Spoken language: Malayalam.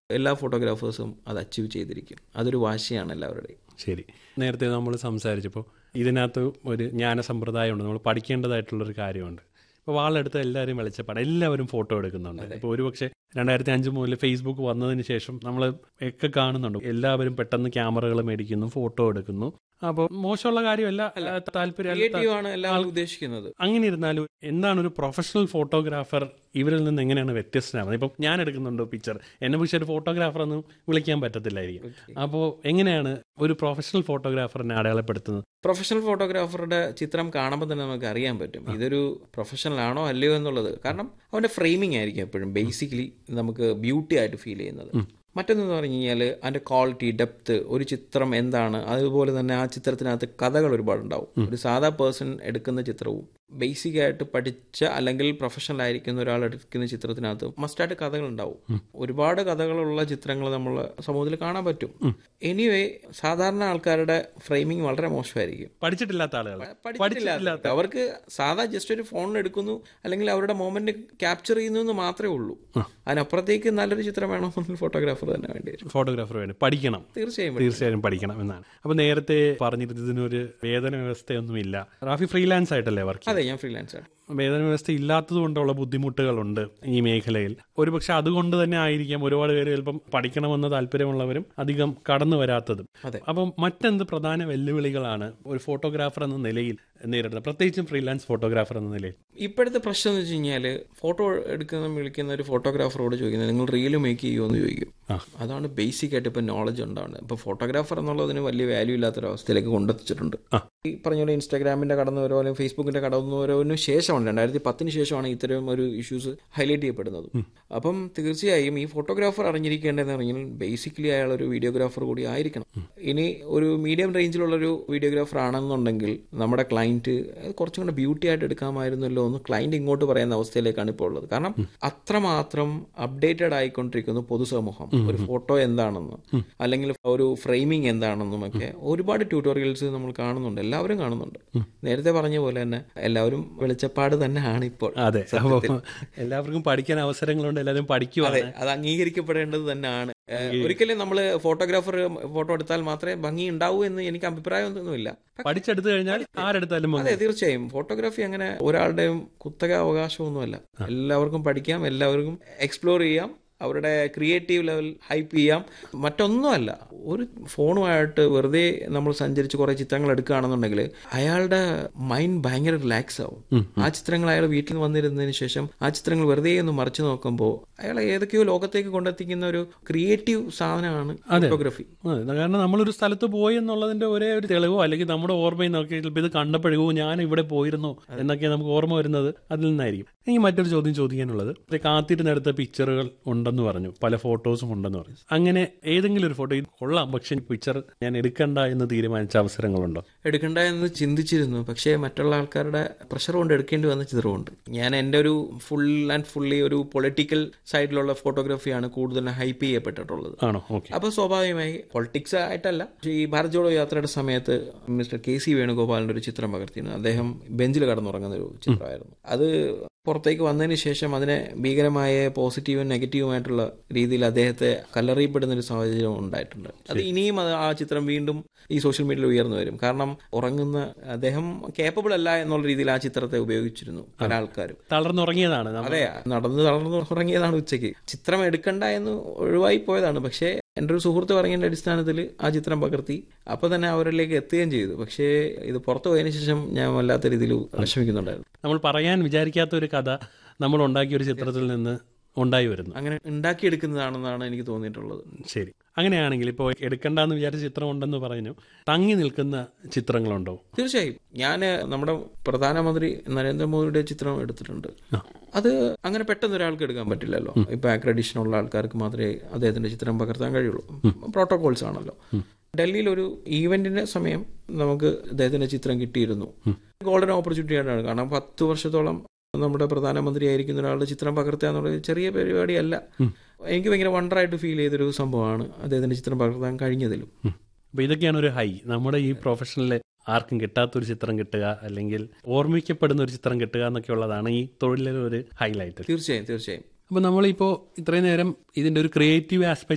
എല്ലാ ഫോട്ടോഗ്രാഫേഴ്സും അത് അച്ചീവ് ചെയ്തിരിക്കും അതൊരു വാശിയാണ് എല്ലാവരുടെയും ശരി നേരത്തെ നമ്മൾ സംസാരിച്ചപ്പോൾ ഇതിനകത്ത് ഒരു ജ്ഞാന സമ്പ്രദായമുണ്ട് നമ്മൾ പഠിക്കേണ്ടതായിട്ടുള്ളൊരു കാര്യമുണ്ട് ഇപ്പോൾ വാളെടുത്ത് എല്ലാവരും വെളിച്ചപ്പാട് എല്ലാവരും ഫോട്ടോ എടുക്കുന്നുണ്ട് ഇപ്പോൾ ഒരുപക്ഷെ രണ്ടായിരത്തി അഞ്ച് മുതൽ ഫേസ്ബുക്ക് വന്നതിന് ശേഷം നമ്മൾ ഒക്കെ കാണുന്നുണ്ട് എല്ലാവരും പെട്ടെന്ന് ക്യാമറകൾ മേടിക്കുന്നു ഫോട്ടോ എടുക്കുന്നു അപ്പോൾ മോശമുള്ള കാര്യമല്ല താല്പര്യം ക്രിയേറ്റീവ് ആണ് എല്ലാവരും ഉദ്ദേശിക്കുന്നത് അങ്ങനെ ഇരുന്നാലും എന്താണ് ഒരു പ്രൊഫഷണൽ ഫോട്ടോഗ്രാഫർ ഇവരിൽ നിന്ന് എങ്ങനെയാണ് വ്യത്യസ്തനാകുന്നത് ഇപ്പം ഞാൻ എടുക്കുന്നുണ്ട് പിക്ചർ എന്നെ പക്ഷേ ഒരു ഫോട്ടോഗ്രാഫർ ഒന്നും വിളിക്കാൻ പറ്റത്തില്ലായിരിക്കും അപ്പോൾ എങ്ങനെയാണ് ഒരു പ്രൊഫഷണൽ ഫോട്ടോഗ്രാഫറിനെ അടയാളപ്പെടുത്തുന്നത് പ്രൊഫഷണൽ ഫോട്ടോഗ്രാഫറുടെ ചിത്രം കാണുമ്പോൾ തന്നെ നമുക്ക് അറിയാൻ പറ്റും ഇതൊരു പ്രൊഫഷണൽ ആണോ അല്ലയോ എന്നുള്ളത് കാരണം അവന്റെ ഫ്രെയിമിംഗ് ആയിരിക്കും എപ്പോഴും ബേസിക്കലി നമുക്ക് ബ്യൂട്ടി ആയിട്ട് ഫീൽ ചെയ്യുന്നത് മറ്റൊന്നെന്ന് പറഞ്ഞു കഴിഞ്ഞാൽ അതിന്റെ ക്വാളിറ്റി ഡെപ്ത് ഒരു ചിത്രം എന്താണ് അതുപോലെ തന്നെ ആ ചിത്രത്തിനകത്ത് കഥകൾ ഒരുപാടുണ്ടാവും ഒരു സാധാ പേഴ്സൺ എടുക്കുന്ന ചിത്രവും ബേസിക് ആയിട്ട് പഠിച്ച അല്ലെങ്കിൽ പ്രൊഫഷണൽ ആയിരിക്കുന്ന ഒരാൾ എടുക്കുന്ന ചിത്രത്തിനകത്ത് മസ്റ്റായിട്ട് കഥകൾ ഉണ്ടാവും ഒരുപാട് കഥകളുള്ള ചിത്രങ്ങൾ നമ്മൾ സമൂഹത്തിൽ കാണാൻ പറ്റും എനിവേ സാധാരണ ആൾക്കാരുടെ ഫ്രെയിമിംഗ് വളരെ മോശമായിരിക്കും പഠിച്ചിട്ടില്ലാത്ത ആളുകൾ പഠിച്ചിട്ടില്ലാത്ത അവർക്ക് സാധാ ജസ്റ്റ് ഒരു ഫോൺ എടുക്കുന്നു അല്ലെങ്കിൽ അവരുടെ മൊമെന്റ് ക്യാപ്ചർ ചെയ്യുന്നു എന്ന് മാത്രമേ ഉള്ളൂ അതിനപ്പുറത്തേക്ക് നല്ലൊരു ചിത്രം വേണമെങ്കിൽ ഫോട്ടോഗ്രാഫർ തന്നെ വേണ്ടി വരും ഫോട്ടോഗ്രാഫർ വേണം പഠിക്കണം തീർച്ചയായും തീർച്ചയായും പഠിക്കണം എന്നാണ് അപ്പൊ നേരത്തെ പറഞ്ഞിരുന്നത് ഇതിനൊരു വേതന വ്യവസ്ഥയൊന്നുമില്ല റാഫി ഫ്രീലാൻസ് ആയിട്ടല്ലേ വർക്ക് അതെ ഞാൻ ഫ്രീലാൻസ് ആണ് വേതന വ്യവസ്ഥ ഇല്ലാത്തത് കൊണ്ടുള്ള ബുദ്ധിമുട്ടുകളുണ്ട് ഈ മേഖലയിൽ ഒരുപക്ഷെ അതുകൊണ്ട് തന്നെ ആയിരിക്കാം ഒരുപാട് പേര് ചിലപ്പം പഠിക്കണമെന്ന് താല്പര്യമുള്ളവരും അധികം കടന്നു വരാത്തതും അതെ. അപ്പം മറ്റെന്ത് പ്രധാന വെല്ലുവിളികളാണ് ഒരു ഫോട്ടോഗ്രാഫർ എന്ന നിലയിൽ നേരിടുന്നത് പ്രത്യേകിച്ചും ഫ്രീലാൻസ് ഫോട്ടോഗ്രാഫർ എന്ന നിലയിൽ ഇപ്പോഴത്തെ പ്രശ്നം എന്ന് വെച്ച് കഴിഞ്ഞാൽ ഫോട്ടോ എടുക്കുന്ന വിളിക്കുന്ന ഒരു ഫോട്ടോഗ്രാഫറോട് ചോദിക്കുന്നത് നിങ്ങൾ റീല് മേക്ക് ചെയ്യുമോ എന്ന് ചോദിക്കും അതാണ് ബേസിക് ആയിട്ട് ഇപ്പൊ നോളജ് ഉണ്ടാവുന്നത് ഇപ്പൊ ഫോട്ടോഗ്രാഫർ എന്നുള്ളതിന് വലിയ വാല്യൂ ഇല്ലാത്തൊരവസ്ഥയിലേക്ക് കൊണ്ടെത്തിച്ചിട്ടുണ്ട് ഈ പറഞ്ഞ പോലെ ഇൻസ്റ്റാഗ്രാമിന്റെ കടന്നു വരോ അല്ലെങ്കിൽ ഫേസ്ബുക്കിന്റെ കടന്നു വരവിന് ശേഷമാണ് രണ്ടായിരത്തി പത്തിന് ശേഷമാണ് ഇത്തരം ഒരു ഇഷ്യൂസ് ഹൈലൈറ്റ് ചെയ്യപ്പെടുന്നത് അപ്പം തീർച്ചയായും ഈ ഫോട്ടോഗ്രാഫർ അറിഞ്ഞിരിക്കേണ്ടതെന്ന് പറഞ്ഞാൽ ബേസിക്കലി അയാൾ ഒരു വീഡിയോഗ്രാഫർ കൂടി ആയിരിക്കണം ഇനി ഒരു മീഡിയം റേഞ്ചിലുള്ള ഒരു വീഡിയോഗ്രാഫർ ആണെന്നുണ്ടെങ്കിൽ നമ്മുടെ ക്ലയന്റ് കുറച്ചും കൂടെ ബ്യൂട്ടി ആയിട്ട് എടുക്കാമായിരുന്നല്ലോ എന്ന് ക്ലയന്റ് ഇങ്ങോട്ട് പറയുന്ന അവസ്ഥയിലേക്കാണ് ഇപ്പോൾ ഉള്ളത് കാരണം അത്രമാത്രം അപ്ഡേറ്റഡ് ആയിക്കൊണ്ടിരിക്കുന്നു പൊതുസമൂഹം ഒരു ഫോട്ടോ എന്താണെന്ന് അല്ലെങ്കിൽ ഒരു ഫ്രെയിമിംഗ് എന്താണെന്നും ഒക്കെ ഒരുപാട് ട്യൂട്ടോറിയൽസ് നമ്മൾ കാണുന്നുണ്ട് എല്ലാവരും കാണുന്നുണ്ട് നേരത്തെ പറഞ്ഞ പോലെ തന്നെ എല്ലാവരും വെളിച്ചപ്പാട് തന്നെയാണ് ഇപ്പോൾ അതെ അപ്പോൾ എല്ലാവർക്കും പഠിക്കാൻ അവസരങ്ങളുണ്ട് എല്ലാവരും പഠിക്കുവാണ് അതെ അത് അംഗീകരിക്കപ്പെടേണ്ടത് തന്നെയാണ് ഏഹ്, ഒരിക്കലും നമ്മൾ ഫോട്ടോഗ്രാഫർ ഫോട്ടോ എടുത്താൽ മാത്രമേ ഭംഗി ഉണ്ടാവൂ എന്ന് എനിക്ക് അഭിപ്രായമൊന്നുമില്ല പഠിച്ചെടുത്തു കഴിഞ്ഞാൽ ആരെടുത്താലും മതി. അതെ തീർച്ചയായും ഫോട്ടോഗ്രാഫി അങ്ങനെ ഒരാളുടെയും കുത്തക അവകാശമൊന്നുമല്ല എല്ലാവർക്കും പഠിക്കാം എല്ലാവർക്കും എക്സ്പ്ലോർ ചെയ്യാം അവരുടെ ക്രിയേറ്റീവ് ലെവൽ ഹൈപ്പ് ചെയ്യാം മറ്റൊന്നുമല്ല ഒരു ഫോണുമായിട്ട് വെറുതെ നമ്മൾ സഞ്ചരിച്ച് കുറെ ചിത്രങ്ങൾ എടുക്കുകയാണെന്നുണ്ടെങ്കിൽ അയാളുടെ മൈൻഡ് ഭയങ്കര റിലാക്സ് ആവും ആ ചിത്രങ്ങൾ അയാൾ വീട്ടിൽ നിന്ന് വന്നിരുന്നതിന് ശേഷം ആ ചിത്രങ്ങൾ വെറുതെ ഒന്ന് മറിച്ചു നോക്കുമ്പോൾ അയാളെ ഏതൊക്കെയോ ലോകത്തേക്ക് കൊണ്ടെത്തിക്കുന്ന ഒരു ക്രിയേറ്റീവ് സാധനമാണ് ഫോട്ടോഗ്രാഫി അതെ, കാരണം നമ്മളൊരു സ്ഥലത്ത് പോയി എന്നുള്ളതിന്റെ ഒരേ ഒരു തെളിവോ അല്ലെങ്കിൽ നമ്മുടെ ഓർമ്മയിൽ നോക്കി ചിലപ്പോൾ ഇത് കണ്ടപ്പോഴോ ഞാൻ ഇവിടെ പോയിരുന്നു എന്നൊക്കെ നമുക്ക് ഓർമ്മ വരുന്നത് അതിൽ നിന്നായിരിക്കും എനിക്ക് മറ്റൊരു ചോദ്യം ചോദിക്കാനുള്ളത് ഇത് കാത്തിരുന്നെടുത്ത പിക്ചറുകൾ ഉണ്ടെന്ന് പറഞ്ഞു പല ഫോട്ടോസും ഉണ്ടെന്ന് പറഞ്ഞു അങ്ങനെ ഏതെങ്കിലും ഒരു ഫോട്ടോ ഇത് കൊള്ളാം പക്ഷെ പിക്ചർ ഞാൻ എടുക്കണ്ട എന്ന് തീരുമാനിച്ച അവസരങ്ങളുണ്ടോ എടുക്കണ്ട എന്ന് ചിന്തിച്ചിരുന്നു പക്ഷേ മറ്റുള്ള ആൾക്കാരുടെ പ്രഷർ കൊണ്ട് എടുക്കേണ്ടി വന്ന ചിത്രമുണ്ട് ഞാൻ എൻ്റെ ഒരു ഫുൾ ആൻഡ് ഫുള്ളി ഒരു പൊളിറ്റിക്കൽ സൈഡിലുള്ള ഫോട്ടോഗ്രാഫിയാണ് കൂടുതൽ ഹൈപ്പ് ചെയ്യപ്പെട്ടിട്ടുള്ളത് ആണോ ഓക്കെ അപ്പോൾ സ്വാഭാവികമായി പൊളിറ്റിക്സ് ആയിട്ടല്ല ഈ ഭാരത് ജോഡോ യാത്രയുടെ സമയത്ത് മിസ്റ്റർ കെ സി വേണുഗോപാലിന്റെ ഒരു ചിത്രം പകർത്തിയിരുന്നു അദ്ദേഹം ബെഞ്ചിൽ കടന്നുറങ്ങുന്ന ഒരു ചിത്രമായിരുന്നു അത് പുറത്തേക്ക് വന്നതിന് ശേഷം അതിനെ ഭീകരമായ പോസിറ്റീവും നെഗറ്റീവുമായിട്ടുള്ള രീതിയിൽ അദ്ദേഹത്തെ കല്ലെറിയപ്പെടുന്ന ഒരു സാഹചര്യം ഉണ്ടായിട്ടുണ്ട് അത് ഇനിയും അത് ആ ചിത്രം വീണ്ടും ഈ സോഷ്യൽ മീഡിയയിൽ ഉയർന്നു വരും കാരണം ഉറങ്ങുന്ന അദ്ദേഹം കേപ്പബിൾ അല്ല എന്നുള്ള രീതിയിൽ ആ ചിത്രത്തെ ഉപയോഗിച്ചിരുന്നു പല ആൾക്കാരും തളർന്നുറങ്ങിയതാണ് നമ്മൾ അതെ നടന്ന് തളർന്നു ഉറങ്ങിയതാണ് ഉച്ചയ്ക്ക് ചിത്രം എടുക്കണ്ട എന്ന് ഒഴിവായി പോയതാണ് പക്ഷേ എൻ്റെ ഒരു സുഹൃത്ത് പറഞ്ഞതിന്റെ അടിസ്ഥാനത്തിൽ ആ ചിത്രം പകർത്തി അപ്പൊ തന്നെ അവരിലേക്ക് എത്തുകയും ചെയ്തു പക്ഷേ ഇത് പുറത്തു പോയതിനു ശേഷം ഞാൻ വല്ലാത്ത രീതിയിൽ വിഷമിക്കുന്നുണ്ടായിരുന്നു നമ്മൾ പറയാൻ വിചാരിക്കാത്ത ഒരു കഥ നമ്മൾ ഉണ്ടാക്കിയ ഒരു ചിത്രത്തിൽ നിന്ന് ഉണ്ടായി വരുന്നു അങ്ങനെ ഉണ്ടാക്കിയെടുക്കുന്നതാണെന്നാണ് എനിക്ക് തോന്നിയിട്ടുള്ളത് ശരി അങ്ങനെയാണെങ്കിൽ ഇപ്പോൾ എടുക്കണ്ടെന്ന് വിചാരിച്ച ചിത്രം ഉണ്ടെന്ന് പറഞ്ഞു തങ്ങി നിൽക്കുന്ന ചിത്രങ്ങളുണ്ടോ തീർച്ചയായും ഞാൻ നമ്മുടെ പ്രധാനമന്ത്രി നരേന്ദ്രമോദിയുടെ ചിത്രം എടുത്തിട്ടുണ്ട് അത് അങ്ങനെ പെട്ടെന്ന് ഒരാൾക്ക് എടുക്കാൻ പറ്റില്ലല്ലോ ഇപ്പൊ അക്രഡിഷൻ ഉള്ള ആൾക്കാർക്ക് മാത്രമേ അദ്ദേഹത്തിന്റെ ചിത്രം പകർത്താൻ കഴിയുള്ളൂ പ്രോട്ടോകോൾസ് ആണല്ലോ ഡൽഹിയിൽ ഒരു ഈവന്റിന്റെ സമയം നമുക്ക് അദ്ദേഹത്തിന്റെ ചിത്രം കിട്ടിയിരുന്നു ഗോൾഡൻ ഓപ്പർച്യൂണിറ്റി ആയിട്ടാണ് കാരണം പത്ത് വർഷത്തോളം നമ്മുടെ പ്രധാനമന്ത്രി ആയിരിക്കുന്ന ഒരാളുടെ ചിത്രം പകർത്തുക എന്നുള്ളത് ചെറിയ പരിപാടിയല്ല എനിക്ക് ഭയങ്കര വണ്ടറായിട്ട് ഫീൽ ചെയ്തൊരു സംഭവമാണ് അദ്ദേഹത്തിന്റെ ചിത്രം പകർത്താൻ കഴിഞ്ഞതിലും അപ്പൊ ഇതൊക്കെയാണ് ഒരു ഹൈ നമ്മുടെ ഈ പ്രൊഫഷനിലെ ആർക്കും കിട്ടാത്തൊരു ചിത്രം കിട്ടുക അല്ലെങ്കിൽ ഓർമ്മിക്കപ്പെടുന്ന ഒരു ചിത്രം കിട്ടുക എന്നൊക്കെ ഉള്ളതാണ് ഈ തൊഴിലിലെ ഒരു ഹൈലൈറ്റ് തീർച്ചയായും തീർച്ചയായും അപ്പോൾ നമ്മളിപ്പോൾ ഇത്രയും നേരം ഇതിൻ്റെ ഒരു ക്രിയേറ്റീവ് ആസ്പെക്ട്